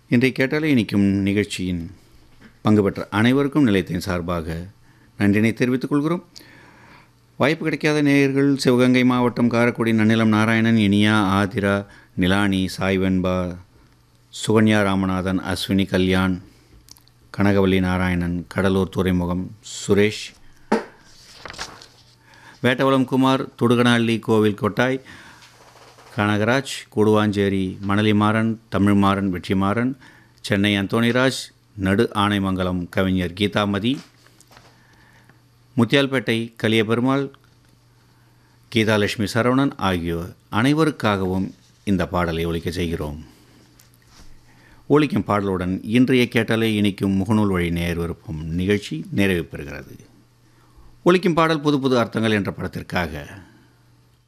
இன்றைய கேட்டாலே இனிக்கும் நிகழ்ச்சியின் பங்கு பெற்ற அனைவருக்கும் நிலையத்தின் சார்பாக நன்றினை தெரிவித்துக் கொள்கிறோம் வாய்ப்பு கிடைக்காத நேயர்கள் சிவகங்கை மாவட்டம் காரக்குடி நன்னிலம் நாராயணன் இனியா ஆதிரா நிலானி சாய்வென்பா சுகன்யா ராமநாதன் அஸ்வினி கல்யாண் கனகவல்லி நாராயணன் கடலூர் துறைமுகம் சுரேஷ் வேட்டவளம் குமார் துடுகனஹள்ளி கோவில் கொட்டாய் கனகராஜ் கூடுவாஞ்சேரி மணலிமாறன் தமிழ்மாறன் வெற்றிமாறன் சென்னை அந்தோணிராஜ் நடு ஆனைமங்கலம் கவிஞர் கீதாமதி முத்தியால்பேட்டை கலியபெருமாள் கீதாலட்சுமி சரவணன் ஆகியோர் அனைவருக்காகவும் இந்த பாடலை ஒலிக்க செய்கிறோம் ஒலிக்கும் பாடலுடன் இன்றைய கேட்டாலே இனிக்கும் முகநூல் வழி நேர் விருப்பம் நிகழ்ச்சி நிறைவு பெறுகிறது ஒலிக்கும் பாடல் புது புது அர்த்தங்கள் என்ற படத்திற்காக